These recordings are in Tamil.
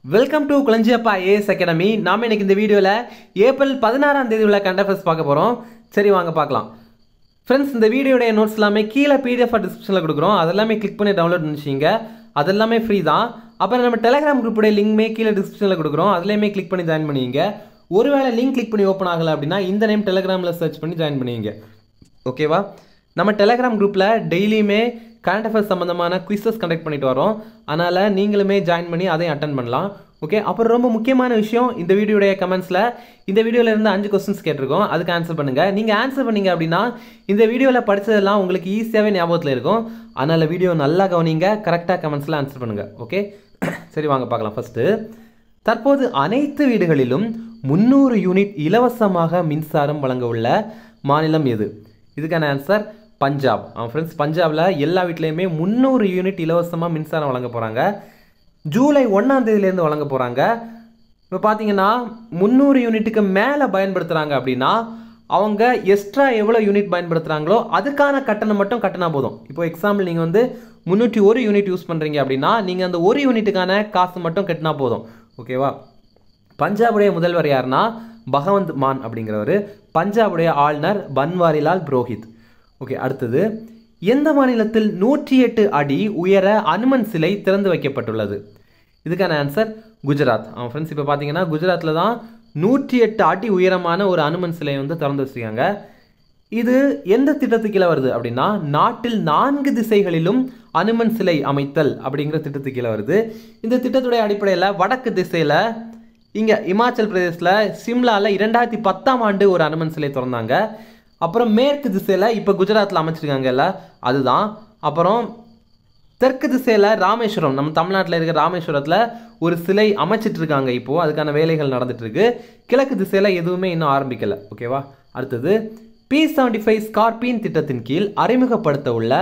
welcome to Kulanjiyappa AS academy நாம இன்னைக்கு இந்த வீடியோவில் ஏப்ரல் பதினாறாம் தேதி உள்ள கண்டஃபர்ஸ் பார்க்க போகிறோம் சரி வாங்க பார்க்கலாம் ஃப்ரெண்ட்ஸ் இந்த வீடியோடைய நோட்ஸ் எல்லாமே கீழே பிடிஎஃப் டிஸ்கிரிப்ஷனில் கொடுக்குறோம் அதெல்லாமே கிளிக் பண்ணி டவுன்லோட் பண்ணிச்சிங்க அது எல்லாமே ஃப்ரீ தான் அப்புறம் நம்ம டெலிகிராம் குரூப்புடைய லிங்க்மே கீழே டிஸ்கிரிப்ஷனில் கொடுக்குறோம் அதுலேயுமே கிளிக் பண்ணி ஜாயின் பண்ணிங்க ஒருவேளை லிங்க் கிளிக் பண்ணி ஓப்பன் ஆகலை அப்படின்னா இந்த நேம் டெலிகிராமில் சர்ச் பண்ணி ஜாயின் பண்ணிங்க ஓகேவா நம்ம டெலிகிராம் குரூப்பில் டெய்லியுமே கரண்ட் அஃபேர்ஸ் சம்மந்தமான குவிசஸ் கண்டக்ட் பண்ணிட்டு வரோம் அதனால் நீங்களுமே ஜாயின் பண்ணி அதையும் அட்டன் பண்ணலாம் ஓகே அப்புறம் ரொம்ப முக்கியமான விஷயம் இந்த வீடியோடைய கமெண்ட்ஸில் இந்த வீடியோவில் இருந்து அஞ்சு கொஸ்டின்ஸ் கேட்டிருக்கோம் அதுக்கு ஆன்சர் பண்ணுங்கள் நீங்கள் ஆன்சர் பண்ணீங்க அப்படின்னா இந்த வீடியோவில் படித்ததெல்லாம் உங்களுக்கு ஈஸியாகவே ஞாபகத்தில் இருக்கும் அதனால் வீடியோ நல்லா கவனிங்க கரெக்டாக கமெண்ட்ஸில் ஆன்சர் பண்ணுங்கள் ஓகே சரி வாங்க பார்க்கலாம் ஃபஸ்ட்டு தற்போது அனைத்து வீடுகளிலும் முந்நூறு யூனிட் இலவசமாக மின்சாரம் வழங்க உள்ள மாநிலம் எது இதுக்கான ஆன்சர் பஞ்சாப் அவன் ஃப்ரெண்ட்ஸ் பஞ்சாபில் எல்லா வீட்லேயுமே முந்நூறு யூனிட் இலவசமாக மின்சாரம் வழங்க போகிறாங்க ஜூலை ஒன்றாம் தேதியிலேருந்து வழங்க போகிறாங்க இப்போ பார்த்தீங்கன்னா முந்நூறு யூனிட்டுக்கு மேலே பயன்படுத்துகிறாங்க அப்படின்னா அவங்க எக்ஸ்ட்ரா எவ்வளோ யூனிட் பயன்படுத்துகிறாங்களோ அதுக்கான கட்டணம் மட்டும் கட்டினா போதும் இப்போ எக்ஸாம்பிள் நீங்கள் வந்து முந்நூற்றி ஒரு யூனிட் யூஸ் பண்ணுறீங்க அப்படின்னா நீங்கள் அந்த ஒரு யூனிட்டுக்கான காசு மட்டும் கட்டினா போதும் ஓகேவா பஞ்சாபுடைய முதல்வர் யாருன்னா பகவந்த் மான் அப்படிங்கிறவர் பஞ்சாபுடைய ஆளுநர் பன்வாரிலால் புரோஹித் ஓகே அடுத்தது எந்த மாநிலத்தில் நூற்றி எட்டு அடி உயர அனுமன் சிலை திறந்து வைக்கப்பட்டுள்ளது இதுக்கான ஆன்சர் குஜராத் அவன் ஃப்ரெண்ட்ஸ் இப்போ பார்த்தீங்கன்னா குஜராத்தில் தான் நூற்றி எட்டு அடி உயரமான ஒரு அனுமன் சிலை வந்து திறந்து வச்சுருக்காங்க இது எந்த திட்டத்துக்கு கீழே வருது அப்படின்னா நாட்டில் நான்கு திசைகளிலும் அனுமன் சிலை அமைத்தல் அப்படிங்கிற திட்டத்துக்கு கீழே வருது இந்த திட்டத்துடைய அடிப்படையில் வடக்கு திசையில் இங்கே இமாச்சல் பிரதேசில் சிம்லாவில் இரண்டாயிரத்தி பத்தாம் ஆண்டு ஒரு அனுமன் சிலை திறந்தாங்க அப்புறம் மேற்கு திசையில் இப்போ குஜராத்தில் அமைச்சிருக்காங்கல்ல அதுதான் அப்புறம் தெற்கு திசையில் ராமேஸ்வரம் நம்ம தமிழ்நாட்டில் இருக்கிற ராமேஸ்வரத்தில் ஒரு சிலை அமைச்சிட்டு இருக்காங்க இப்போது அதுக்கான வேலைகள் நடந்துட்டு இருக்கு கிழக்கு திசையில் எதுவுமே இன்னும் ஆரம்பிக்கலை ஓகேவா அடுத்தது பி செவன்டி ஃபைவ் ஸ்கார்பியன் திட்டத்தின் கீழ் அறிமுகப்படுத்த உள்ள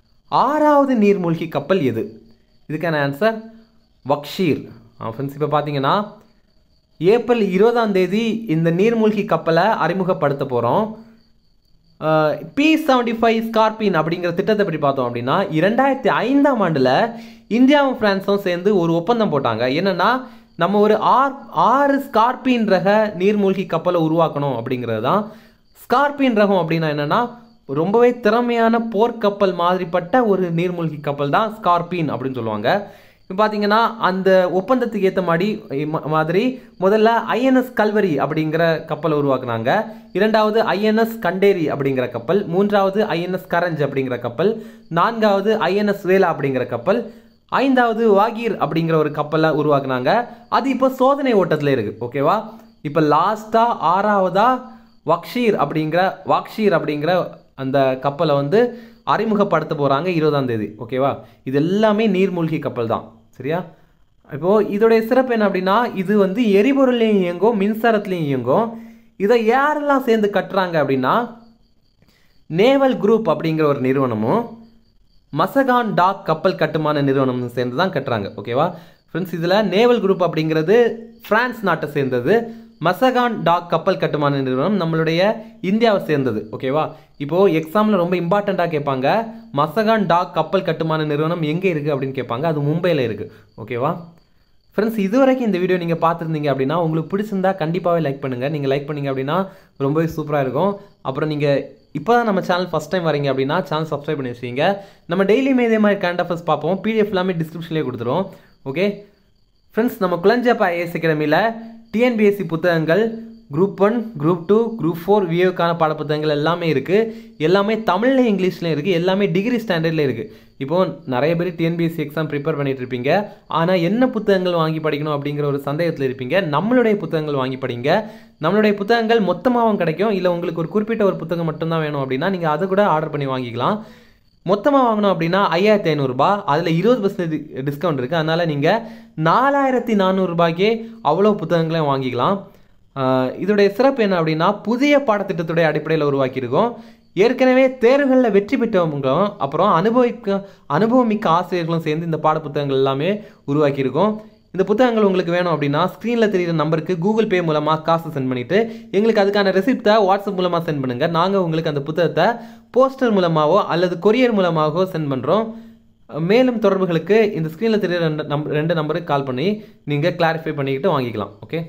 ஆறாவது நீர்மூழ்கி கப்பல் எது இதுக்கான ஆன்சர் வக்ஷீர் ஃப்ரெண்ட்ஸ் இப்போ பார்த்தீங்கன்னா ஏப்ரல் இருபதாம் தேதி இந்த நீர்மூழ்கி கப்பலை அறிமுகப்படுத்த போகிறோம் பி செவன்டி ஃபைவ் ஸ்கார்பின் அப்படிங்கிற திட்டத்தை பற்றி பார்த்தோம் அப்படின்னா இரண்டாயிரத்தி ஐந்தாம் ஆண்டில் இந்தியாவும் ஃப்ரான்ஸும் சேர்ந்து ஒரு ஒப்பந்தம் போட்டாங்க என்னென்னா நம்ம ஒரு ஆர் ஆறு ஸ்கார்பின் ரக நீர்மூழ்கி கப்பலை உருவாக்கணும் அப்படிங்கிறது தான் ஸ்கார்பின் ரகம் அப்படின்னா என்னென்னா ரொம்பவே திறமையான போர்க்கப்பல் மாதிரிப்பட்ட ஒரு நீர்மூழ்கி கப்பல் தான் ஸ்கார்பின் அப்படின்னு சொல்லுவாங்க இப்போ பார்த்தீங்கன்னா அந்த ஒப்பந்தத்துக்கு ஏற்ற மாதிரி மாதிரி முதல்ல ஐஎன்எஸ் கல்வரி அப்படிங்கிற கப்பலை உருவாக்குனாங்க இரண்டாவது ஐஎன்எஸ் கண்டேரி அப்படிங்கிற கப்பல் மூன்றாவது ஐஎன்எஸ் கரஞ்ச் அப்படிங்கிற கப்பல் நான்காவது ஐஎன்எஸ் வேலா அப்படிங்கிற கப்பல் ஐந்தாவது வாகீர் அப்படிங்கிற ஒரு கப்பலை உருவாக்குனாங்க அது இப்போ சோதனை ஓட்டத்தில் இருக்குது ஓகேவா இப்போ லாஸ்ட்டாக ஆறாவதா வக்ஷீர் அப்படிங்கிற வாக்ஷீர் அப்படிங்கிற அந்த கப்பலை வந்து அறிமுகப்படுத்த போகிறாங்க இருபதாம் தேதி ஓகேவா இது எல்லாமே நீர்மூழ்கி கப்பல் தான் சரியா இப்போது இதோடைய சிறப்பு என்ன அப்படின்னா இது வந்து எரிபொருள்லையும் இயங்கும் மின்சாரத்துலையும் இயங்கும் இதை யாரெல்லாம் சேர்ந்து கட்டுறாங்க அப்படின்னா நேவல் குரூப் அப்படிங்கிற ஒரு நிறுவனமும் மசகான் டாக் கப்பல் கட்டுமான நிறுவனமும் சேர்ந்து தான் கட்டுறாங்க ஓகேவா ஃப்ரெண்ட்ஸ் இதில் நேவல் குரூப் அப்படிங்கிறது பிரான்ஸ் நாட்டை சேர்ந்தது மசகான் டாக் கப்பல் கட்டுமான நிறுவனம் நம்மளுடைய இந்தியாவை சேர்ந்தது ஓகேவா இப்போது எக்ஸாமில் ரொம்ப இம்பார்ட்டண்ட்டாக கேட்பாங்க மசகான் டாக் கப்பல் கட்டுமான நிறுவனம் எங்கே இருக்குது அப்படின்னு கேட்பாங்க அது மும்பையில் இருக்குது ஓகேவா ஃப்ரெண்ட்ஸ் இது வரைக்கும் இந்த வீடியோ நீங்கள் பார்த்துருந்தீங்க அப்படின்னா உங்களுக்கு பிடிச்சிருந்தா கண்டிப்பாகவே லைக் பண்ணுங்கள் நீங்கள் லைக் பண்ணிங்க அப்படின்னா ரொம்பவே சூப்பராக இருக்கும் அப்புறம் நீங்கள் இப்போ தான் நம்ம சேனல் ஃபஸ்ட் டைம் வரீங்க அப்படின்னா சேனல் சப்ஸ்கிரைப் பண்ணி வச்சுங்க நம்ம டெய்லியுமே இதே மாதிரி கரண்ட் அஃபேர்ஸ் பார்ப்போம் பிடிஎஃப் எல்லாமே டிஸ்கிரிப்ஷன்லேயே கொடுத்துரும் ஓகே ஃப்ரெண்ட்ஸ் நம்ம குளஞ்சப்பா ஏஎஸ் அகாடமியில் டிஎன்பிஎஸ்சி புத்தகங்கள் group one group two group four விஏவுக்கான பாடப்புத்தகங்கள் எல்லாமே இருக்குது எல்லாமே தமிழ்லையும் இங்கிலீஷ்லையும் இருக்குது எல்லாமே டிகிரி ஸ்டாண்டர்டில் இருக்குது இப்போது நிறைய பேர் டிஎன்பிஎஸ்சி எக்ஸாம் ப்ரிப்பேர் பண்ணிட்டு இருப்பீங்க ஆனால் என்ன புத்தகங்கள் வாங்கி படிக்கணும் அப்படிங்கிற ஒரு சந்தேகத்தில் இருப்பீங்க நம்மளுடைய புத்தகங்கள் வாங்கி படிங்க நம்மளுடைய புத்தகங்கள் மொத்தமாகவும் கிடைக்கும் இல்லை உங்களுக்கு ஒரு குறிப்பிட்ட ஒரு புத்தகம் மட்டும்தான் வேணும் அப்படின்னா நீங்கள் அதை கூட ஆர்டர் பண்ணி வாங்கிக்கலாம் மொத்தமாக வாங்கணும் அப்படின்னா ஐயாயிரத்தி ஐநூறுரூபா அதில் இருபது பர்சன்டேஜ் டிஸ்கவுண்ட் இருக்குது அதனால் நீங்கள் நாலாயிரத்தி நானூறுரூபாய்க்கே அவ்வளோ புத்தகங்களையும் வாங்கிக்கலாம் இதோடைய சிறப்பு என்ன அப்படின்னா புதிய பாடத்திட்டத்துடைய அடிப்படையில் உருவாக்கியிருக்கோம் ஏற்கனவே தேர்வுகளில் வெற்றி பெற்றவங்களும் அப்புறம் அனுபவிக்க அனுபவமிக்க ஆசிரியர்களும் சேர்ந்து இந்த பாட புத்தகங்கள் எல்லாமே உருவாக்கியிருக்கோம் இந்த புத்தகங்கள் உங்களுக்கு வேணும் அப்படின்னா ஸ்க்ரீனில் தெரியுற நம்பருக்கு கூகுள் பே மூலமாக காசு சென்ட் பண்ணிவிட்டு எங்களுக்கு அதுக்கான ரெசிப்டை வாட்ஸ்அப் மூலமாக சென்ட் பண்ணுங்கள் நாங்கள் உங்களுக்கு அந்த புத்தகத்தை போஸ்டர் மூலமாகவோ அல்லது கொரியர் மூலமாகவோ சென்ட் பண்ணுறோம் மேலும் தொடர்புகளுக்கு இந்த ஸ்க்ரீனில் தெரிய ரெண்டு நம்பர் ரெண்டு நம்பருக்கு கால் பண்ணி நீங்கள் கிளாரிஃபை பண்ணிக்கிட்டு வாங்கிக்கலாம் ஓகே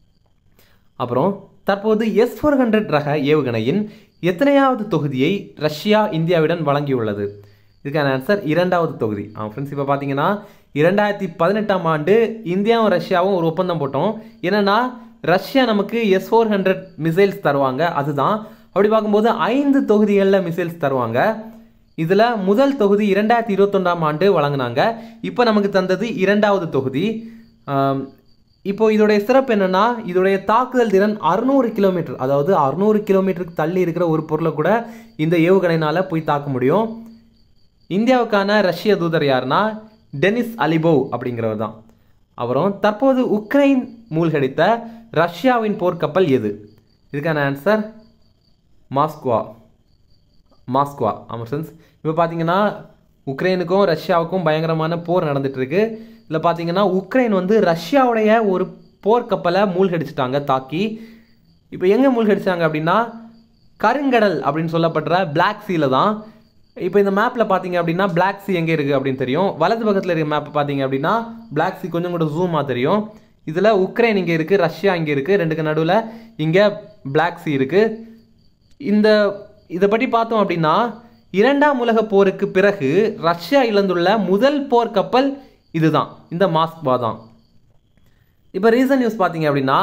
அப்புறம் தற்போது எஸ் ஃபோர் ஹண்ட்ரட் ரக ஏவுகணையின் எத்தனையாவது தொகுதியை ரஷ்யா இந்தியாவிடம் வழங்கியுள்ளது இதுக்கான ஆன்சர் இரண்டாவது தொகுதி ஆ ஃப்ரெண்ட்ஸ் இப்போ பார்த்தீங்கன்னா இரண்டாயிரத்தி பதினெட்டாம் ஆண்டு இந்தியாவும் ரஷ்யாவும் ஒரு ஒப்பந்தம் போட்டோம் என்னன்னா ரஷ்யா நமக்கு எஸ் ஃபோர் ஹண்ட்ரட் மிசைல்ஸ் தருவாங்க அதுதான் அப்படி பார்க்கும்போது ஐந்து தொகுதிகளில் மிசைல்ஸ் தருவாங்க இதில் முதல் தொகுதி இரண்டாயிரத்தி இருபத்தொன்றாம் ஆண்டு வழங்கினாங்க இப்போ நமக்கு தந்தது இரண்டாவது தொகுதி ஆம், இப்போ இதோடைய சிறப்பு என்னன்னா இதோடைய தாக்குதல் திறன் அறுநூறு கிலோமீட்டர் அதாவது அறுநூறு கிலோமீட்டருக்கு தள்ளி இருக்கிற ஒரு பொருளை கூட இந்த ஏவுகணையினால் போய் தாக்க முடியும் இந்தியாவுக்கான ரஷ்ய தூதர் யாருன்னா டெனிஸ் அலிபோவ் அப்படிங்கிறவர் தான் அப்புறம் தற்போது உக்ரைன் மூழ்கடித்த ரஷ்யாவின் போர்க்கப்பல் எது இதுக்கான ஆன்சர் மாஸ்குவா மாஸ்குவா ஆமாம் ஃப்ரெண்ட்ஸ் இப்போ பார்த்தீங்கன்னா உக்ரைனுக்கும் ரஷ்யாவுக்கும் பயங்கரமான போர் நடந்துட்டு இருக்கு இதில் பார்த்தீங்கன்னா உக்ரைன் வந்து ரஷ்யாவுடைய ஒரு போர்க்கப்பலை மூழ்கடிச்சிட்டாங்க தாக்கி இப்போ எங்கே மூழ்கடிச்சாங்க அப்படின்னா கருங்கடல் அப்படின்னு சொல்லப்படுற பிளாக் சீல தான் இப்போ இந்த மேப்பில் பார்த்தீங்க அப்படின்னா பிளாக் சி எங்கே இருக்குது அப்படின்னு தெரியும் வலது பக்கத்தில் இருக்க மேப் பார்த்தீங்க அப்படின்னா பிளாக் சி கொஞ்சம் கூட ஜூமாக தெரியும் இதில் உக்ரைன் இங்கே இருக்குது ரஷ்யா இங்கே இருக்குது ரெண்டுக்கு நடுவில் இங்கே பிளாக் சி இருக்குது இந்த இதை பற்றி பார்த்தோம் அப்படின்னா இரண்டாம் உலக போருக்கு பிறகு ரஷ்யா இழந்துள்ள முதல் போர் கப்பல் இதுதான் இந்த மாஸ்க்வா தான் இப்போ ரீசன் நியூஸ் பார்த்தீங்க அப்படின்னா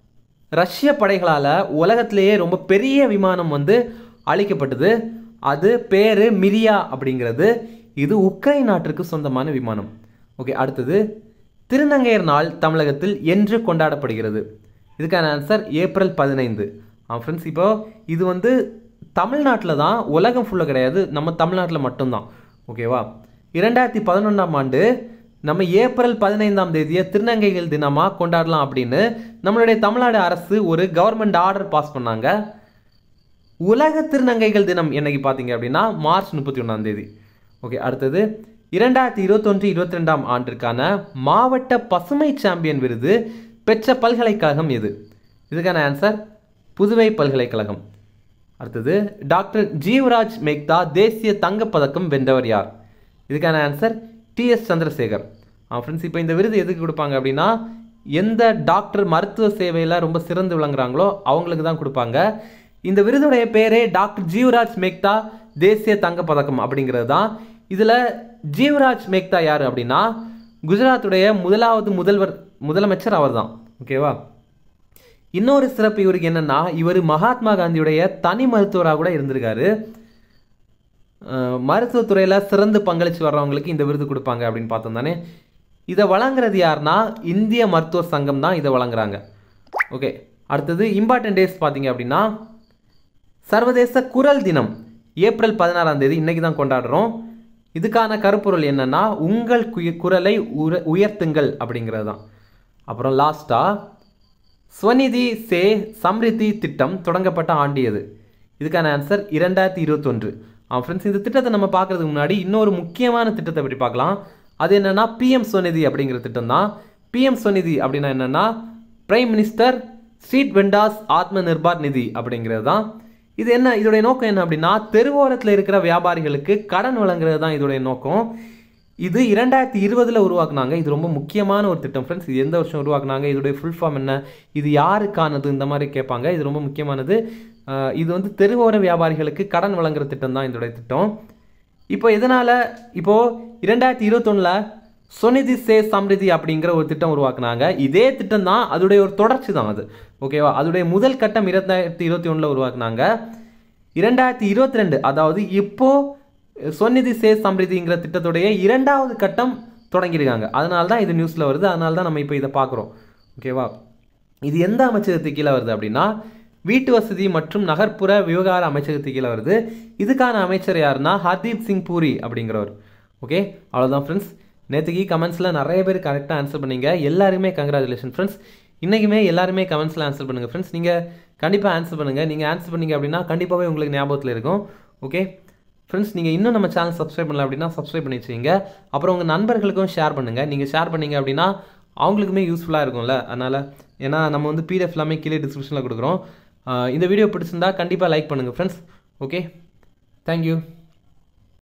ரஷ்ய படைகளால் உலகத்திலேயே ரொம்ப பெரிய விமானம் வந்து அழிக்கப்பட்டது அது பேர் மிரியா அப்படிங்கிறது இது உக்ரைன் நாட்டிற்கு சொந்தமான விமானம் ஓகே அடுத்தது திருநங்கையர் நாள் தமிழகத்தில் என்று கொண்டாடப்படுகிறது இதுக்கான ஆன்சர் ஏப்ரல் பதினைந்து ஆ ஃப்ரெண்ட்ஸ் இப்போ இது வந்து தமிழ்நாட்டில் தான் உலகம் ஃபுல்லாக கிடையாது நம்ம தமிழ்நாட்டில் மட்டும்தான் ஓகேவா இரண்டாயிரத்தி பதினொன்றாம் ஆண்டு நம்ம ஏப்ரல் பதினைந்தாம் தேதியை திருநங்கைகள் தினமாக கொண்டாடலாம் அப்படின்னு நம்மளுடைய தமிழ்நாடு அரசு ஒரு கவர்மெண்ட் ஆர்டர் பாஸ் பண்ணாங்க உலக திருநங்கைகள் தினம் என்னைக்கு பார்த்தீங்க அப்படின்னா மார்ச் முப்பத்தி ஒன்றாம் தேதி ஓகே அடுத்தது இரண்டாயிரத்தி இருபத்தொன்று இருபத்தி ரெண்டாம் ஆண்டிற்கான மாவட்ட பசுமை சாம்பியன் விருது பெற்ற பல்கலைக்கழகம் எது இதுக்கான ஆன்சர் புதுவை பல்கலைக்கழகம் அடுத்தது டாக்டர் ஜீவராஜ் மேக்தா தேசிய தங்கப்பதக்கம் வென்றவர் யார் இதுக்கான ஆன்சர் டிஎஸ் சந்திரசேகர் ஃப்ரெண்ட்ஸ் இப்போ இந்த விருது எதுக்கு கொடுப்பாங்க அப்படின்னா எந்த டாக்டர் மருத்துவ சேவையில் ரொம்ப சிறந்து விளங்குறாங்களோ அவங்களுக்கு தான் கொடுப்பாங்க இந்த விருதுடைய பேரே டாக்டர் ஜீவராஜ் மேக்தா தேசிய தங்கப்பதக்கம் அப்படிங்கிறது தான் இதில் ஜீவராஜ் மேக்தா யார் அப்படின்னா குஜராத்துடைய முதலாவது முதல்வர் முதலமைச்சர் அவர் தான் ஓகேவா இன்னொரு சிறப்பு இவருக்கு என்னன்னா இவர் மகாத்மா காந்தியுடைய தனி மருத்துவராக கூட இருந்திருக்காரு அஹ் மருத்துவத்துறையில் சிறந்து பங்களிச்சு வர்றவங்களுக்கு இந்த விருது கொடுப்பாங்க அப்படின்னு பார்த்தோம் தானே இதை வழங்குறது யாருன்னா இந்திய மருத்துவ சங்கம் தான் இதை வழங்குறாங்க ஓகே அடுத்தது இம்பார்ட்டன்ட் டேஸ் பார்த்தீங்க அப்படின்னா சர்வதேச குரல் தினம் ஏப்ரல் பதினாறாம் தேதி இன்னைக்கு தான் கொண்டாடுறோம் இதுக்கான கருப்பொருள் என்னன்னா உங்கள் குய- குரலை உர உயர்த்துங்கள் அப்படிங்கிறது தான் அப்புறம் லாஸ்ட்டாக ஸ்வநிதி சே சம்ரித்தி திட்டம் தொடங்கப்பட்ட ஆண்டு எது இதுக்கான ஆன்சர் இரண்டாயிரத்தி இருபத்தொன்று ஃப்ரெண்ட்ஸ் இந்த திட்டத்தை நம்ம பார்க்கறதுக்கு முன்னாடி இன்னொரு முக்கியமான திட்டத்தை பற்றி பார்க்கலாம் அது என்னன்னா பிஎம் ஸ்வநிதி அப்படிங்கிற திட்டம் தான் பிஎம் ஸ்வநிதி அப்படின்னா என்னன்னா பிரைம் மினிஸ்டர் ஸ்ட்ரீட் வெண்டாஸ் ஆத்ம நிர்பார் நிதி அப்படிங்கிறது தான் இது என்ன இதோடைய நோக்கம் என்ன அப்படின்னா தெருவோரத்தில் இருக்கிற வியாபாரிகளுக்கு கடன் வழங்குறது தான் இதோடைய நோக்கம் இது இரண்டாயிரத்தி இருபதில் உருவாக்குனாங்க இது ரொம்ப முக்கியமான ஒரு திட்டம் ஃப்ரெண்ட்ஸ் இது எந்த வருஷம் உருவாக்குனாங்க இதோடைய ஃபுல் ஃபார்ம் என்ன இது யாருக்கானது இந்த மாதிரி கேட்பாங்க இது ரொம்ப முக்கியமானது அஹ் இது வந்து தெருவோர வியாபாரிகளுக்கு கடன் வழங்குற திட்டம் தான் இதோடைய திட்டம் இப்போ இதனால் இப்போது இரண்டாயிரத்தி இருபத்தொன்னில் சொனிதி சே சம்ரிதி அப்படிங்கிற ஒரு திட்டம் உருவாக்குனாங்க இதே திட்டம் தான் அதோடைய ஒரு தொடர்ச்சி தான் அது ஓகேவா அதோடைய முதல் கட்டம் இரண்டாயிரத்தி இருபத்தி ஒன்றில் உருவாக்குனாங்க இரண்டாயிரத்தி இருபத்தி ரெண்டு அதாவது இப்போ சொன்னிதி சே சம்ரிதிங்கிற திட்டத்துடைய இரண்டாவது கட்டம் தொடங்கியிருக்காங்க அதனால தான் இது நியூஸில் வருது அதனால தான் நம்ம இப்போ இதை பார்க்குறோம் ஓகேவா இது எந்த அமைச்சகத்துக்கு கீழே வருது அப்படின்னா வீட்டு வசதி மற்றும் நகர்ப்புற விவகார அமைச்சகத்துக்கு கீழே வருது இதுக்கான அமைச்சர் யாருன்னா ஹர்தீப் சிங் பூரி அப்படிங்கிறவர் ஓகே அவ்வளோதான் ஃப்ரெண்ட்ஸ் நேற்றுக்கு கமெண்ட்ஸில் நிறைய பேர் கரெக்டாக ஆன்சர் பண்ணீங்க எல்லாருமே கங்க்ராச்சுலேஷன் ஃப்ரெண்ட்ஸ் இன்றைக்குமே எல்லாருமே கமெண்ட்ஸில் ஆன்சர் பண்ணுங்கள் ஃப்ரெண்ட்ஸ் நீங்கள் கண்டிப்பாக ஆன்சர் பண்ணுங்கள் நீங்கள் ஆன்சர் பண்ணீங்க அப்படின்னா கண்டிப்பாகவே உங்களுக்கு ஞாபகத்தில் இருக்கும் ஓகே ஃப்ரெண்ட்ஸ் நீங்கள் இன்னும் நம்ம சேனல் சப்ஸ்கிரைப் பண்ணல அப்படின்னா சப்ஸ்கிரைப் பண்ணி வச்சுங்க அப்புறம் உங்கள் நண்பர்களுக்கும் ஷேர் பண்ணுங்கள் நீங்கள் ஷேர் பண்ணீங்க அப்படின்னா அவங்களுக்குமே யூஸ்ஃபுல்லாக இருக்கும்ல அதனால் ஏன்னா நம்ம வந்து பிடிஎஃப் எல்லாமே கீழே டிஸ்கிரிப்ஷனில் கொடுக்குறோம் ஆஹ் இந்த வீடியோ பிடிச்சிருந்தா கண்டிப்பாக லைக் பண்ணுங்கள் ஃப்ரெண்ட்ஸ் ஓகே தேங்க்யூ